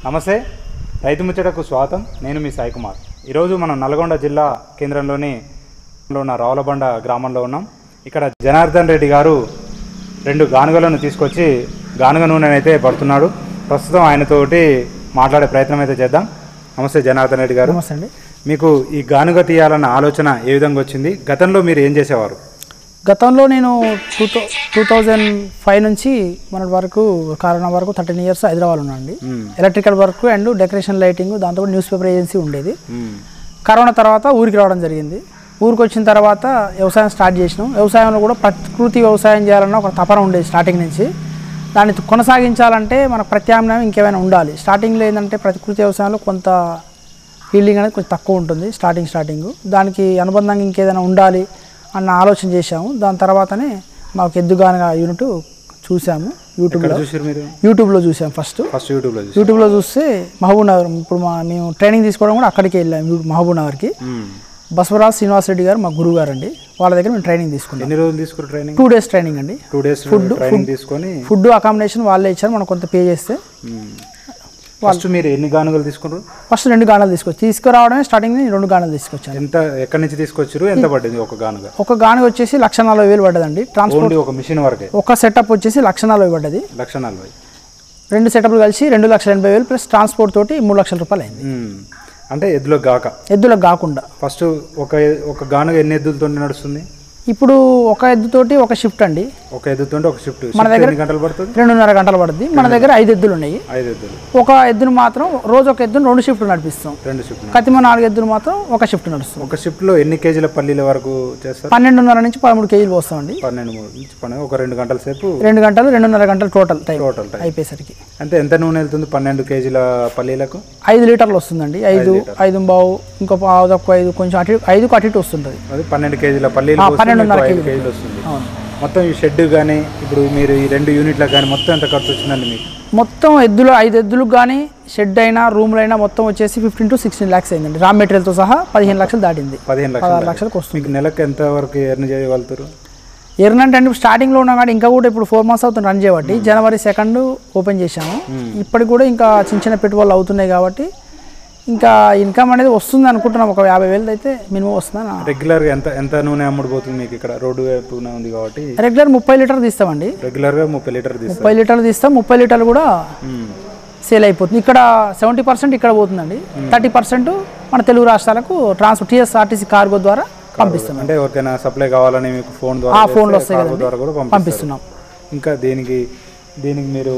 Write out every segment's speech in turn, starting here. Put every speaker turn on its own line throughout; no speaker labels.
నమస్తే రైతు ముచ్చటకు స్వాగతం నేను మీ సాయి కుమార్ ఈరోజు మనం నల్గొండ జిల్లా కేంద్రంలోని లో ఉన్న రావులబండ గ్రామంలో ఉన్నాం ఇక్కడ జనార్దన్ రెడ్డి గారు రెండు గానుగలను తీసుకొచ్చి గానుగ నూనెను అయితే పడుతున్నాడు ప్రస్తుతం ఆయనతోటి మాట్లాడే ప్రయత్నం అయితే చేద్దాం నమస్తే జనార్దన్ రెడ్డి గారు
నమస్తే అండి
మీకు ఈ గానుగ తీయాలన్న ఆలోచన ఏ విధంగా వచ్చింది గతంలో మీరు ఏం చేసేవారు
గతంలో నేను two thou two thousand five నుంచి మన వరకు కారణం వరకు థర్టీన్ ఇయర్స్ హైదరాబాద్ ఉన్నాండి
మ్మ్.
Electrical work and decoration lighting దాంతో న్యూస్ పేపర్ ఏజెన్సీ ఉండేది
మ్మ్.
కరోనా తర్వాత ఊరికి రావడం జరిగింది ఊరికి వచ్చిన తర్వాత వ్యవసాయం స్టార్ట్ చేసినాం వ్యవసాయంలో కూడా ప్రకృతి వ్యవసాయం చేయాలన్న ఒక తపన ఉండేది స్టార్టింగ్ నుంచి దాన్ని కొనసాగించాలంటే మనకు ప్రత్యామ్నాయం ఇంకేమైనా ఉండాలి స్టార్టింగ్లో ఏంటంటే ప్రకృతి వ్యవసాయంలో కొంత ఫీల్డింగ్ అనేది కొంచెం తక్కువ ఉంటుంది స్టార్టింగ్ స్టార్టింగ్ దానికి అనుబంధంగా ఇంకేదైనా ఉండాలి అన్న ఆలోచన చేశాము దాని తర్వాతనే మాకు ఎద్దుగానగా యూనిట్ చూసాము
ఎక్కడ
యూట్యూబ్లో
చూసారు మీరు
యూట్యూబ్లో చూసాం ఫస్ట్
ఫస్ట్ యూట్యూబ్లో చూసి
యూట్యూబ్లో చూస్తే మహబూబ్ నగర్ ఇప్పుడు మా మేము ట్రైనింగ్ తీసుకోవడం కూడా అక్కడికి వెళ్ళాము యూ- మహబూబ్ నగర్కి బసవరాజ్ శ్రీనివాస్ రెడ్డి గారు మా గురువు గారు అండి వాళ్ళ దగ్గర మేము ట్రైనింగ్ తీసుకున్నాం
ఎన్ని రోజులు తీసుకున్నారు ట్రైనింగ్
టూ డేస్ ట్రైనింగ్ అండి
టూ డేస్ ట్రైనింగ్ తీసుకొని
ఫుడ్ అకామిడేషన్ వాళ్ళే ఇచ్చారు మనం కొంత పే చేస్తే
ఫస్ట్ మీరు ఎన్ని గానుగలు తీసుకున్నారు
ఫస్ట్ రెండు గానాలు తీసుకొచ్చి తీసుకురావడమే స్టార్టింగ్ రెండు గానాలు తీసుకొచ్చాను
ఎంత ఎక్కడి నుంచి తీసుకొచ్చారు ఎంత పడింది ఒక గానుగ
ఒక గానుగ వచ్చేసి లక్ష నలభై వేలు పడ్డదండి ట్రాన్స్పోర్ట్
ఓన్లీ ఒక మిషన్ వరకే
ఒక సెటప్ వచ్చేసి లక్ష నలభై పడ్డది
లక్ష నలభై
రెండు సెటప్లు కలిసి రెండు లక్షల ఎనభై వేలు ప్లస్ ట్రాన్స్పోర్ట్ తోటి మూడు లక్షల రూపాయలు అయింది
మ్మ్. అంటే ఎద్దులో గాక
ఎద్దులకు కాకుండా
ఫస్ట్ ఒక ఒక గానుగ ఎన్ని ఎద్దులతో నడుస్తుంది
ఇప్పుడు ఒక ఎద్దుతోటి ఒక షిఫ్ట్ అండి
ఒక ఎద్దుతో ఒక షిఫ్ట్
మన దగ్గర-
ఎన్ని గంటలు పడుతుంది
రెండున్నర గంటలు పడుతుంది మన దగ్గర ఐదు ఎద్దులు ఉన్నాయి
ఐదు ఎద్దులు
ఒక ఎద్దును మాత్రం రోజు ఒక ఎద్దును రెండు షిఫ్ట్లు నడిపిస్తాం
రెండు షిఫ్ట్
కతిమ నాలుగు ఎద్దులు మాత్రం ఒక షిఫ్ట్ నడుస్తుంది
ఒక షిఫ్ట్ లో ఎన్ని కేజీల పల్లీల వరకు చేస్తారు
పన్నెండున్నర నుంచి పదమూడు కేజీలు పోస్తామండి
పన్నెండు మూడు నుంచి పన్నెండు ఒక రెండు గంటల సేపు
రెండు గంటలు రెండున్నర గంటలు టోటల్ టైం
టోటల్ టైం
అయిపోయేసరికి
అంటే ఎంత నూనె వెళ్తుంది పన్నెండు కేజీల పల్లీలకు
ఐదు లీటర్లు వస్తుందండి ఐదు ఐదు బావు ఇంకో పావు తక్కువ ఐదు కొంచెం అటు ఐదుకు అటు ఇటు వస్తుంటుంది
అది పన్నెండు కేజీల పల్లీలు
ఆ,
పోస్తే
పన్నెండున్నర
మీకు ఐదు
కేజీలు.
కేజీలు వస్తుంది
అవును
మొత్తం ఈ షెడ్ కానీ ఇప్పుడు మీరు ఈ రెండు యూనిట్లకు కానీ మొత్తం ఎంత ఖర్చు వచ్చిందండి మీకు
మొత్తం ఎద్దులు ఐదు ఎద్దులకు కానీ షెడ్ అయినా రూమ్లు అయినా మొత్తం వచ్చేసి ఫిఫ్టీన్ టు సిక్స్టీన్ ల్యాక్స్ అయిందండి రా మెటీరియల్తో సహా పదిహేను లక్షలు దాటింది
పదిహేను
పదహారు
లక్షలు
లక్షలకు వస్తుంది
మీకు నెలకు ఎంత వరకు ఎర్న్ చేయగలుగుతారు
ఎర్నంటే అంటే స్టార్టింగ్లో ఉన్నాం కానీ ఇంకా కూడా ఇప్పుడు ఫోర్ మంత్స్ అవుతుంది రన్ చేయబట్టి జనవరి సెకండ్ ఓపెన్ చేశాము ఇప్పటికి కూడా ఇంకా చిన్న చిన్న పెట్టుబడులు అవుతున్నాయి కాబట్టి ఇంకా ఇన్కమ్ అనేది వస్తుంది అనుకుంటున్నాం ఒక యాభై వేలు అయితే మినిమం వస్తుందని
రెగ్యులర్గా ఎంత ఎంత నూనె అమ్ముడుపోతుంది మీకు ఇక్కడ రోడ్డు వైపున ఉంది కాబట్టి
రెగ్యులర్ ముప్పై లీటర్ తీస్తామండి
రెగ్యులర్గా ముప్పై లీటర్ తీస్తారు
ముప్పై లీటర్లు తీస్తాం ముప్పై లీటర్లు కూడా
మ్మ్.
సేల్ అయిపోతుంది ఇక్కడ సెవెంటీ పర్సెంట్ ఇక్కడ పోతుందండి థర్టీ పర్సెంట్ మన తెలుగు రాష్ట్రాలకు ట్రాన్స్పోర్ట్ టీఎస్ఆర్టీసీ కార్గో ద్వారా పంపిస్తున్నాం
అంటే ఎవరికైనా సప్లై కావాలని మీకు ఫోన్
ఆ
ద్వారా
ఫోన్లో
చేస్తే
వస్తాయి
కార్గో ద్వారా కూడా పంపిస్తారు
పంపిస్తున్నాం
ఇంకా దీనికి దీనికి మీరు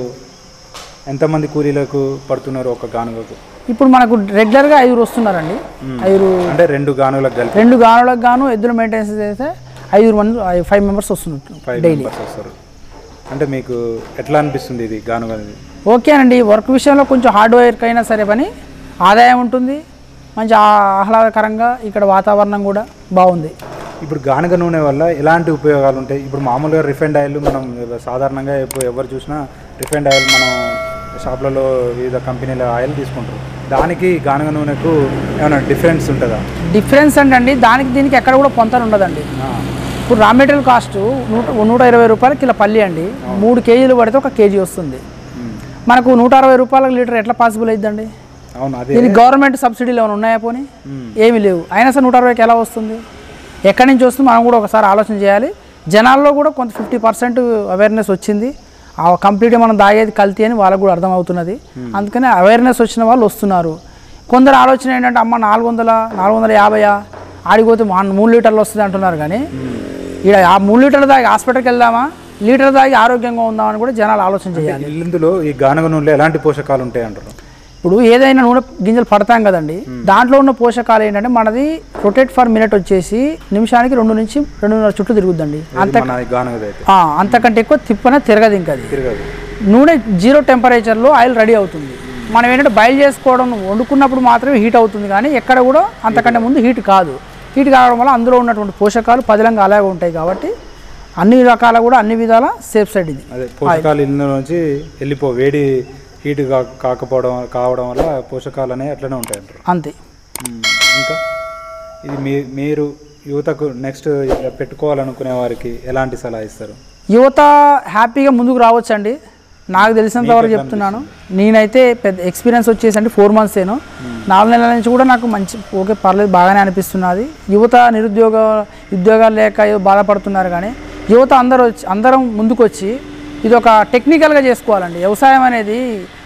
ఎంతమంది కూలీలకు పడుతున్నారు ఒక గానుగకు
ఇప్పుడు మనకు రెగ్యులర్గా ఐదుగురు వస్తున్నారండి ఐదుగురు
అంటే రెండు గానుగలకు కలిపి
రెండు గానులకు గాను ఎద్దుల మెయింటెనెన్స్ చేస్తే ఐదుగురు మంది ఫైవ్ మెంబర్స్ వస్తున్నారు
ఫైవ్ మెంబర్స్ వస్తారు అంటే మీకు ఎట్లా అనిపిస్తుంది ఇది గానుగ అనేది?
ఓకేనండి వర్క్ విషయంలో కొంచెం హార్డ్ వర్క్ అయినా సరే పని ఆదాయం ఉంటుంది మంచి ఆ- ఆహ్లాదకరంగా ఇక్కడ వాతావరణం కూడా బాగుంది
ఇప్పుడు గానుగ నూనె వల్ల ఎలాంటి ఉపయోగాలు ఉంటాయి ఇప్పుడు మామూలుగా రిఫైండ్ ఆయిల్ మనం సాధారణంగా ఇప్పుడు ఎవరు చూసినా రిఫైండ్ ఆయిల్ మనం షాప్లలో వివిధ కంపెనీల ఆయిల్ తీసుకుంటారు దానికి గానుగ నూనెకు ఏమైనా డిఫరెన్స్ ఉంటుందా
డిఫరెన్స్ అంటే దానికి దీనికి ఎక్కడ కూడా పొంతన ఉండదండి
ఆ,
ఇప్పుడు రా మెటీరియల్ కాస్ట్ నూట నూట ఇరవై రూపాయలు కిలో పల్లి అండి మూడు కేజీలు పడితే ఒక కేజీ వస్తుంది
మ్.
మనకు నూట అరవై రూపాయల లీటర్ ఎట్లా పాసిబుల్ అయిద్దండి
అవును అదే
దీనికి గవర్నమెంట్ సబ్సిడీలు ఏమైనా ఉన్నాయా పోనీ
మ్.
ఏమీ లేవు అయినా సరే నూట అరవైకి ఎలా వస్తుంది ఎక్కడి నుంచి వస్తుంది మనం కూడా ఒకసారి ఆలోచన చేయాలి జనాల్లో కూడా కొంత ఫిఫ్టీ పర్సెంట్ అవేర్నెస్ వచ్చింది ఆ కంప్లీట్గా మనం దాగేది కల్తీ అని వాళ్ళకు కూడా అర్థమవుతున్నది అందుకని అవేర్నెస్ వచ్చిన వాళ్ళు వస్తున్నారు కొందరు ఆలోచన ఏంటంటే అమ్మ నాలుగు వందల నాలుగు వందల యాభైయా ఆడిపోతే మా మూడు లీటర్లు వస్తుంది అంటున్నారు కానీ ఇక్కడ ఆ మూడు లీటర్లు దాగి హాస్పిటల్కి వెళ్దామా లీటర్ దాగి ఆరోగ్యంగా ఉందామని కూడా జనాలు ఆలోచన చేయాలి
ఇందులో ఈ గానుగ నూనెలో ఎలాంటి పోషకాలు ఉంటాయి అంటారు
ఇప్పుడు ఏదైనా నూనె గింజలు పడతాం కదండి దాంట్లో ఉన్న పోషకాలు ఏంటంటే మనది రొటేట్ ఫర్ మినిట్ వచ్చేసి నిమిషానికి రెండు నుంచి రెండున్నర చుట్టూ తిరుగుద్దండి అంత
ఇది మన గానుగది అయితే
ఆ, అంతకంటే ఎక్కువ తిప్పనే తిరగదు ఇంకా అది
తిరగదు
నూనె జీరో టెంపరేచర్లో ఆయిల్ రెడీ అవుతుంది మనం ఏంటంటే బాయిల్ చేసుకోవడం వండుకున్నప్పుడు మాత్రమే హీట్ అవుతుంది కానీ ఎక్కడ కూడా అంతకంటే ముందు హీట్ కాదు హీట్ కావడం వల్ల అందులో ఉన్నటువంటి పోషకాలు పదిలంగా అలాగే ఉంటాయి కాబట్టి అన్ని రకాల కూడా అన్ని విధాల సేఫ్ సైడ్ ఇది
అదే పోషకాలు ఇందులో నుంచి వెళ్ళిపో వేడి హీట్ కా కాకపోవడం కావడం వల్ల పోషకాలు అనేవి అట్లనే ఉంటాయి అంటారు
అంతే
మ్మ్. ఇంకా ఇది మీ మీరు యువతకు నెక్స్ట్ పెట్టుకోవాలనుకునే వారికి ఎలాంటి సలహా ఇస్తారు
యువత హ్యాపీగా ముందుకు రావచ్చండి నాకు తెలిసినంత వరకు చెప్తున్నాను నేనైతే పెద్ద ఎక్స్పీరియన్స్ వచ్చేసి అంటే ఫోర్ మంత్స్ ఏను నాలుగు నెలల నుంచి కూడా నాకు మంచి ఓకే పర్లేదు బాగానే అనిపిస్తున్నది యువత నిరుద్యోగ ఉద్యోగాలు లేక ఏదో బాధపడుతున్నారు కానీ యువత అందరూ వచ్చి అందరం ముందుకు వచ్చి ఇది ఒక టెక్నికల్గా చేసుకోవాలండి వ్యవసాయం అనేది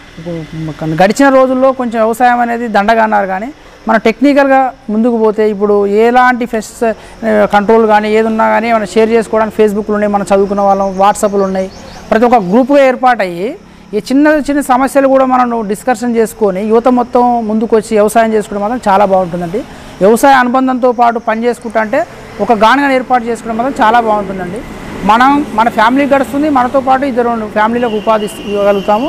ఇప్పుడు గడిచిన రోజుల్లో కొంచెం వ్యవసాయం అనేది దండగా అన్నారు కానీ మనం టెక్నికల్గా ముందుకు పోతే ఇప్పుడు ఎలాంటి ఫెస్ట్ కంట్రోల్ కానీ ఏది ఉన్నా కానీ మనం షేర్ చేసుకోవడానికి ఫేస్బుక్లు ఉన్నాయి మనం చదువుకున్న వాళ్ళం వాట్సాప్లు ఉన్నాయి ప్రతి ఒక్క గ్రూప్గా ఏర్పాటయ్యి ఈ చిన్న చిన్న సమస్యలు కూడా మనం డిస్కషన్ చేసుకొని యువత మొత్తం ముందుకు వచ్చి వ్యవసాయం చేసుకోవడం మాత్రం చాలా బాగుంటుందండి వ్యవసాయ అనుబంధంతో పాటు పని చేసుకుంటా అంటే ఒక గానుగా ఏర్పాటు చేసుకోవడం మాత్రం చాలా బాగుంటుందండి మనం మన ఫ్యామిలీ గడుస్తుంది మనతో పాటు ఇద్దరు ఫ్యామిలీలకు ఉపాధి ఇవ్వగలుగుతాము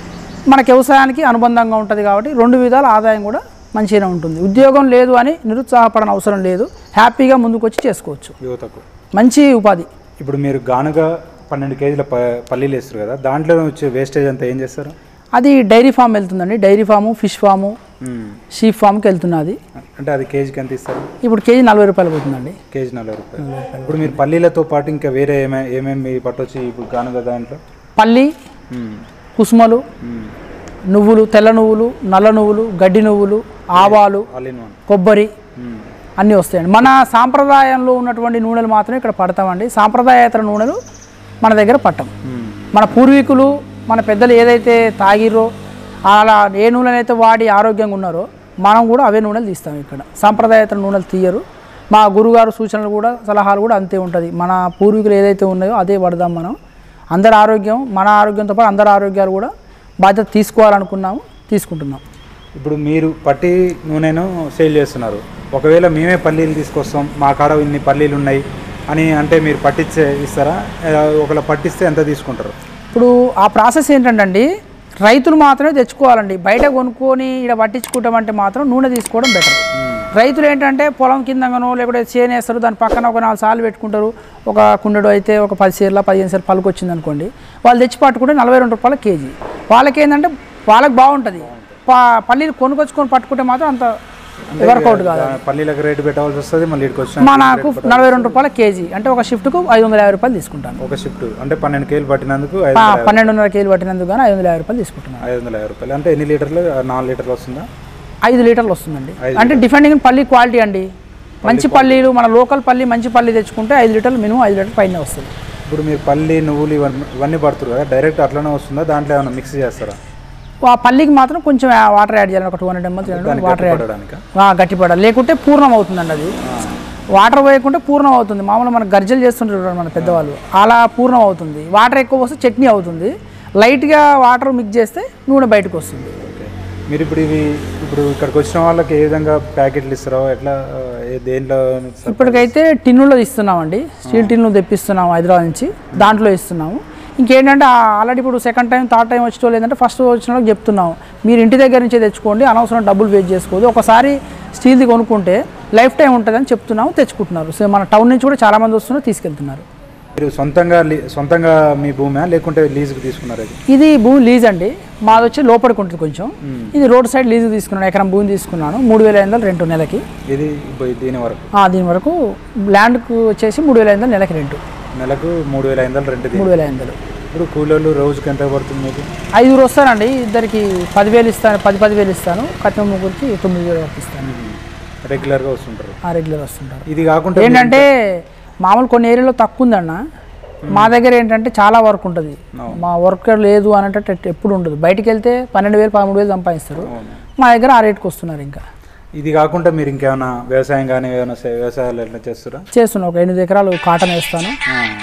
మనకి వ్యవసాయానికి అనుబంధంగా ఉంటుంది కాబట్టి రెండు విధాల ఆదాయం కూడా మంచిగానే ఉంటుంది ఉద్యోగం లేదు అని నిరుత్సాహపడని అవసరం లేదు హ్యాపీగా ముందుకు వచ్చి చేసుకోవచ్చు
యువతకు
మంచి ఉపాధి
ఇప్పుడు మీరు గానుగా పన్నెండు కేజీల ప పల్లీలు వేస్తారు కదా దాంట్లో వచ్చే వేస్టేజ్ అంతా ఏం చేస్తారు
అది డైరీ ఫామ్ వెళ్తుందండి dairy farm fish farm sheep ఫామ్కి వెళ్తున్నది
అంటే అది కేజీకి ఎంత ఇస్తారు
ఇప్పుడు కేజీ నలభై రూపాయలు పోతుందండి
కేజీ నలభై రూపాయలు ఇప్పుడు మీరు పల్లీలతో పాటు ఇంకా వేరే ఏమే ఏమేమి పట్టొచ్చి ఇప్పుడు గానుగా దాంట్లో
పల్లి
మ్మ్.
కుసుమలు
మ్మ్.
నువ్వులు తెల్ల నువ్వులు నల్ల నువ్వులు గడ్డి నువ్వులు ఆవాలు
ఆల్ ఇన్ వన్
కొబ్బరి
మ్మ్.
అన్నీ వస్తాయండి మన సాంప్రదాయంలో ఉన్నటువంటి నూనెలు మాత్రమే ఇక్కడ పడతామండి సాంప్రదాయేతర నూనెలు మన దగ్గర పట్టం
మ్మ్.
మన పూర్వీకులు మన పెద్దలు ఏదైతే తాగిర్రో అలా ఏ నూనెనైతే వాడి ఆరోగ్యంగా ఉన్నారో మనం కూడా అవే నూనెలు తీస్తాం ఇక్కడ సాంప్రదాయేతర నూనెలు తీయరు మా గురుగారు సూచనలు కూడా సలహాలు కూడా అంతే ఉంటుంది మన పూర్వీకులు ఏదైతే ఉన్నాయో అదే పడదాం మనం అందరి ఆరోగ్యం మన ఆరోగ్యంతో పాటు అందరి ఆరోగ్యాలు కూడా బాధ్యత తీసుకోవాలనుకున్నాము తీసుకుంటున్నాం
ఇప్పుడు మీరు పట్టి నూనెను సేల్ చేస్తున్నారు ఒకవేళ మేమే పల్లీలు తీసుకొస్తాం మా కాడ ఇన్ని పల్లీలు ఉన్నాయి అని అంటే మీరు పట్టించే ఇస్తారా ఆ, ఒకవేళ పట్టిస్తే ఎంత తీసుకుంటారు
ఇప్పుడు ఆ ప్రాసెస్ ఏంటంటే అండి రైతులు మాత్రమే తెచ్చుకోవాలండి బయట కొనుక్కొని ఇక్కడ పట్టించుకుంటామంటే మాత్రం నూనె తీసుకోవడం బెటర్ రైతులు ఏంటంటే పొలం కిందగానో లేకపోతే చేను వేస్తారు దాని పక్కన ఒక నాలుగు సార్లు పెట్టుకుంటారు ఒక కుండెడు అయితే ఒక పది సేర్ల పదిహేను సేర్లు పలుకు వచ్చింది అనుకోండి వాళ్ళు తెచ్చి పట్టుకుంటే నలభై రెండు రూపాయల కేజీ వాళ్ళకి ఏంటంటే వాళ్ళకి బాగుంటుంది పా పల్లీలు కొనుకొచ్చుకొని పట్టుకుంటే మాత్రం అంత వర్కౌట్ కాదు
దా- పల్లీలకు రేటు పెట్టాల్సి వస్తుంది మళ్ళీ ఇక్కడికి వచ్చిన
మనకు నలభై రెండు రూపాయల కేజీ అంటే ఒక షిఫ్ట్కు ఐదు వందల యాభై రూపాయలు తీసుకుంటాను
ఒక షిఫ్ట్ అంటే పన్నెండు కేజీలు పట్టినందుకు ఐదు
ఆ, పన్నెండున్నర కేజీలు పట్టినందుకు కానీ ఐదు వందల యాభై రూపాయలు తీసుకుంటున్నాను
ఐదు వందల యాభై రూపాయలు అంటే ఎన్ని లీటర్లు ఆ, నాలుగు లీటర్లు వస్తుందా
ఐదు లీటర్లు వస్తుందండి
ఐదు
అంటే డిఫెండింగ్ పల్లి క్వాలిటీ అండి మంచి పల్లీలు మన లోకల్ పల్లి మంచి పల్లి తెచ్చుకుంటే ఐదు లీటర్లు మినిమం ఐదు లీటర్ పైన వస్తుంది
ఇప్పుడు మీరు పల్లి నువ్వులు ఇవన్నీ ఇవన్నీ పడుతున్నారు కదా డైరెక్ట్ అట్లనే వస్తుందా దాంట్లో ఏమైనా మిక్స్ చేస్తారా
ఆ పల్లికి మాత్రం కొంచెం వాటర్ యాడ్ చేయాలి ఒక టూ హండ్రెడ్ ఎంఎల్
దానికి
వాటర్ యాడ్
పడడానికి
గట్టిపడాలి లేకుంటే పూర్ణం అవుతుందండి అది వాటర్ పోయకుంటే పూర్ణం అవుతుంది మామూలుగా మనకు గర్జలు చేస్తుంటారు మన పెద్దవాళ్ళు అలా పూర్ణం అవుతుంది వాటర్ ఎక్కువ వస్తే చట్నీ అవుతుంది లైట్గా వాటర్ మిక్స్ చేస్తే నూనె బయటకు వస్తుంది
ఓకే మీరు ఇప్పుడు ఇవి ఇప్పుడు ఇక్కడికి వచ్చిన వాళ్ళకి ఏ విధంగా ప్యాకెట్లు ఇస్తారో ఎట్లా ఆ, ఏ- దేంట్లో ఇస్తారు?
ఇప్పటికైతే టిన్నులో ఇస్తున్నామండి స్టీల్ టిన్ను తెప్పిస్తున్నాము హైదరాబాద్ నుంచి దాంట్లో ఇస్తున్నాము ఇంకేంటంటే ఆల్రెడీ ఇప్పుడు సెకండ్ టైం థర్డ్ టైం వచ్చేటోళ్ళు ఏంటంటే ఫస్ట్ వచ్చిన వాళ్ళకి చెప్తున్నాము మీరు ఇంటి దగ్గర నుంచే తెచ్చుకోండి అనవసరం డబ్బులు వేస్ట్ చేసుకోవద్దు ఒకసారి స్టీల్ది కొనుక్కుంటే లైఫ్ టైం ఉంటుందని చెప్తున్నాము తెచ్చుకుంటున్నారు సో మన టౌన్ నుంచి కూడా చాలామంది వస్తున్నారు తీసుకెళ్తున్నారు
మీరు సొంతంగా లీ- సొంతంగా మీ భూమి లేకుంటే లీజుకి తీసుకున్నారు అది
ఇది భూమి లీజ్ అండి మాది వచ్చి లోపలికి ఉంటుంది కొంచెం ఇది రోడ్ సైడ్ లీజ్ తీసుకున్నాను ఎకరం భూమి తీసుకున్నాను మూడు వేల ఐదు వందలు రెంట్ నెలకి
ఇది ఇప్పుడు దీని వరకు
ఆ, దీని వరకు ల్యాండ్కు వచ్చేసి మూడు వేల ఐదు వందలు నెలకి రెంట్
నెలకు మూడు వేల ఐదు వందలు రెంట్ దీని.
మూడు వేల ఐదు వందలు
ఇప్పుడు కూలీలు రోజుకి ఎంత పడుతుంది మీకు
ఐదుగురు వస్తానండి ఇద్దరికి పదివేలు ఇస్తాను పది పదివేలు ఇస్తాను కట్నం ముగ్గురికి తొమ్మిది వేలు వరకు ఇస్తాను
రెగ్యులర్గా వస్తుంటారు
ఆ రెగ్యులర్ వస్తుంటారు
ఇది కాకుండా
ఏంటంటే మామూలు కొన్ని ఏరియాలో తక్కువ ఉందన్న మా దగ్గర ఏంటంటే చాలా వర్క్ ఉంటుంది మా వర్క్ లేదు అని అంటే ఎప్పుడు ఉండదు బయటికి వెళ్తే పన్నెండు వేలు పదమూడు వేలు సంపాదిస్తారు
అవును.
మా దగ్గర ఆ రేట్కి వస్తున్నారు ఇంకా
ఇది కాకుండా మీరు ఇంకేమైనా వ్యవసాయం కానీ ఏమైనా సే- వ్యవసాయాలు ఎట్లా చేస్తారా
చేస్తున్నా ఒక ఎనిమిది ఎకరాలు కాటన్ వేస్తాను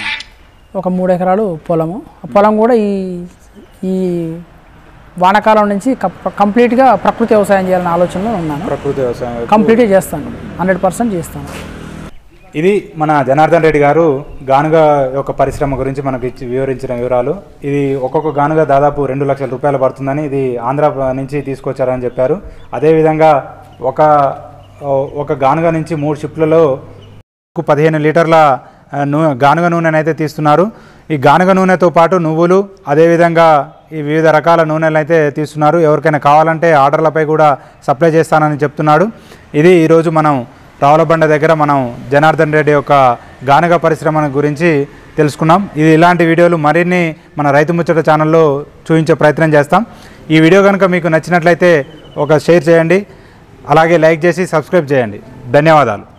ఒక మూడు ఎకరాలు పొలము ఆ పొలం కూడా ఈ ఈ వానాకాలం నుంచి కప్- కంప్లీట్గా ప్రకృతి వ్యవసాయం చేయాలనే ఆలోచనలో ఉన్నాను
ప్రకృతి వ్యవసాయం వైపు.
కంప్లీట్గా చేస్తాను హండ్రెడ్ పర్సెంట్ చేస్తాను
ఇది మన జనార్దన్ రెడ్డి గారు గానుగ యొక్క పరిశ్రమ గురించి మనకు ఇచ్చి వివరించిన వివరాలు ఇది ఒక్కొక్క గానుగ దాదాపు రెండు లక్షల రూపాయలు పడుతుందని ఇది ఆంధ్ర నుంచి తీసుకొచ్చారని చెప్పారు అదేవిధంగా ఒక ఒక గానుగ నుంచి మూడు షిప్లలో పదిహేను లీటర్ల ఆ, నూ గానుగ నూనెను అయితే తీస్తున్నారు ఈ గానుగ నూనెతో పాటు నువ్వులు అదేవిధంగా ఈ వివిధ రకాల నూనెలు అయితే తీస్తున్నారు ఎవరికైనా కావాలంటే ఆర్డర్లపై కూడా సప్లై చేస్తానని చెప్తున్నాడు ఇది ఈరోజు మనం రావులబండ దగ్గర మనం జనార్దన్ రెడ్డి యొక్క గానుగ పరిశ్రమ గురించి తెలుసుకున్నాం ఇది ఇలాంటి వీడియోలు మరిన్ని మన రైతు ముచ్చట ఛానల్లో చూపించే ప్రయత్నం చేస్తాం ఈ వీడియో కనుక మీకు నచ్చినట్లయితే ఒక షేర్ చేయండి అలాగే లైక్ చేసి సబ్స్క్రైబ్ చేయండి ధన్యవాదాలు